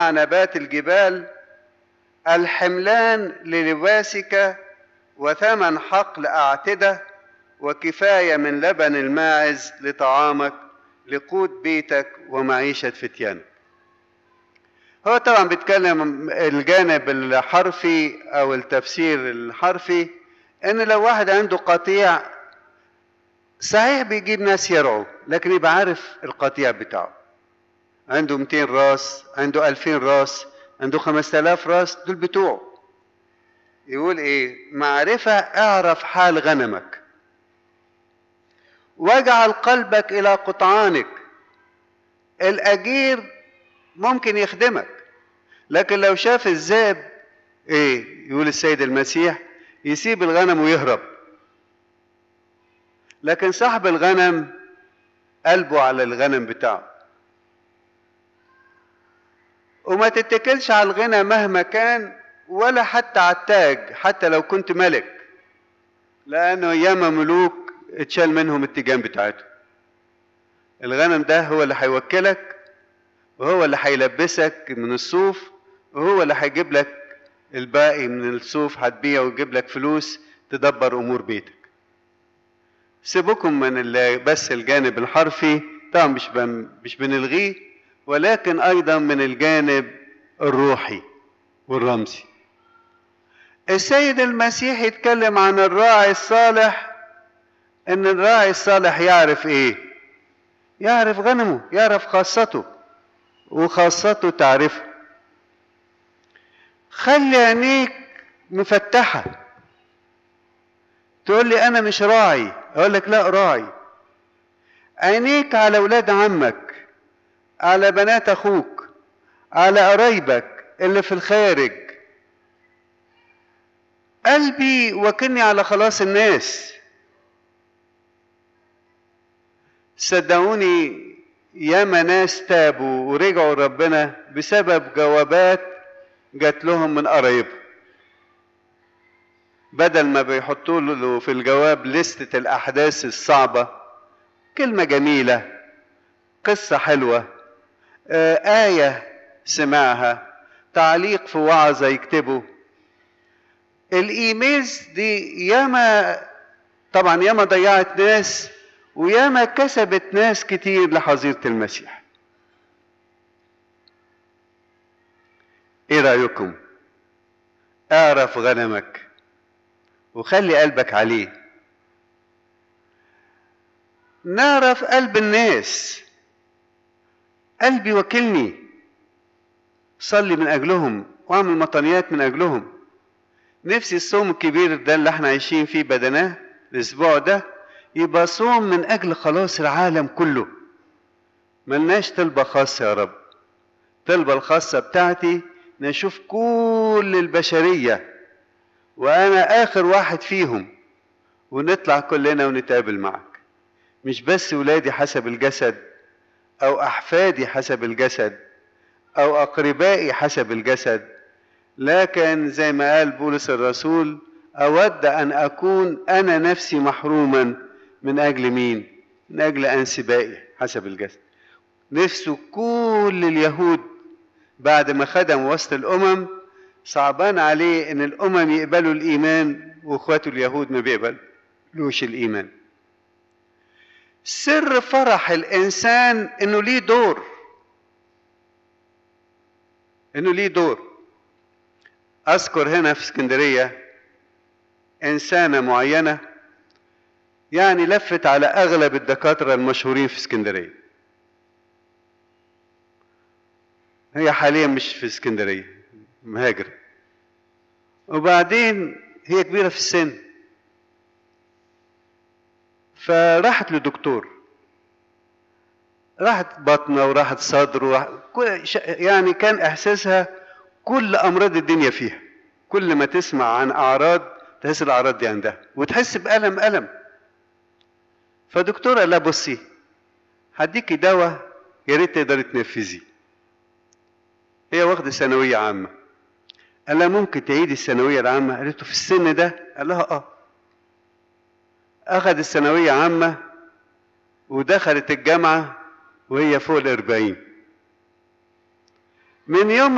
نبات الجبال الحملان للباسك وثمن حقل أعتدة وكفاية من لبن الماعز لطعامك لقوت بيتك ومعيشة فتيانك هو طبعا بيتكلم الجانب الحرفي او التفسير الحرفي ان لو واحد عنده قطيع صحيح بيجيب ناس يرعوا لكن يبقى عارف القطيع بتاعه عنده 200 راس عنده 2000 راس عنده 5000 راس دول بتوعه يقول ايه معرفة اعرف حال غنمك واجعل قلبك الى قطعانك الاجير ممكن يخدمك لكن لو شاف الذئب ايه يقول السيد المسيح يسيب الغنم ويهرب لكن صاحب الغنم قلبه على الغنم بتاعه وما تتكلش على الغنى مهما كان ولا حتى على التاج حتى لو كنت ملك لانه ياما ملوك اتشال منهم التيجان بتاعته الغنم ده هو اللي هيوكلك وهو اللي هيلبسك من الصوف وهو اللي هيجيب لك الباقي من الصوف هتبيع ويجيب لك فلوس تدبر امور بيتك سيبكم من بس الجانب الحرفي طبعا مش بن مش بنلغيه ولكن ايضا من الجانب الروحي والرمزي السيد المسيح يتكلم عن الراعي الصالح ان الراعي الصالح يعرف ايه يعرف غنمه يعرف خاصته وخاصته تعرفه خلي عينيك مفتحة تقول لي أنا مش راعي أقول لك لا راعي عينيك على أولاد عمك على بنات أخوك على قرايبك اللي في الخارج قلبي وكني على خلاص الناس صدقوني ياما ناس تابوا ورجعوا ربنا بسبب جوابات جات لهم من قرايبهم بدل ما بيحطوا له في الجواب لستة الأحداث الصعبة كلمة جميلة قصة حلوة آية سمعها تعليق في وعظة يكتبه الإيميلز دي ياما طبعا ياما ضيعت ناس وياما كسبت ناس كتير لحظيرة المسيح ايه رأيكم اعرف غنمك وخلي قلبك عليه نعرف قلب الناس قلبي وكلني صلي من اجلهم واعمل مطنيات من اجلهم نفسي الصوم الكبير ده اللي احنا عايشين فيه بدناه الاسبوع ده يبقى صوم من اجل خلاص العالم كله ملناش طلبة خاصة يا رب الطلبة الخاصة بتاعتي نشوف كل البشرية وأنا آخر واحد فيهم ونطلع كلنا ونتقابل معك مش بس ولادي حسب الجسد أو أحفادي حسب الجسد أو أقربائي حسب الجسد لكن زي ما قال بولس الرسول أود أن أكون أنا نفسي محروما من أجل مين؟ من أجل أنسبائي حسب الجسد نفسه كل اليهود بعد ما خدم وسط الأمم صعبان عليه إن الأمم يقبلوا الإيمان وإخواته اليهود ما بيقبلوش الإيمان سر فرح الإنسان إنه ليه دور إنه ليه دور أذكر هنا في اسكندرية إنسانة معينة يعني لفت على أغلب الدكاترة المشهورين في اسكندرية هي حاليا مش في اسكندرية مهاجرة وبعدين هي كبيرة في السن فراحت لدكتور راحت بطنة وراحت صدر وراحت يعني كان إحساسها كل أمراض الدنيا فيها كل ما تسمع عن أعراض تحس الأعراض دي عندها وتحس بألم ألم فدكتور قال لها بصي هديكي دواء يا ريت تقدري تنفذيه هي واخدة ثانوية عامة قال لها ممكن تعيدي الثانوية العامة قالت له في السن ده قال لها اه أخذ الثانوية عامة ودخلت الجامعة وهي فوق الأربعين من يوم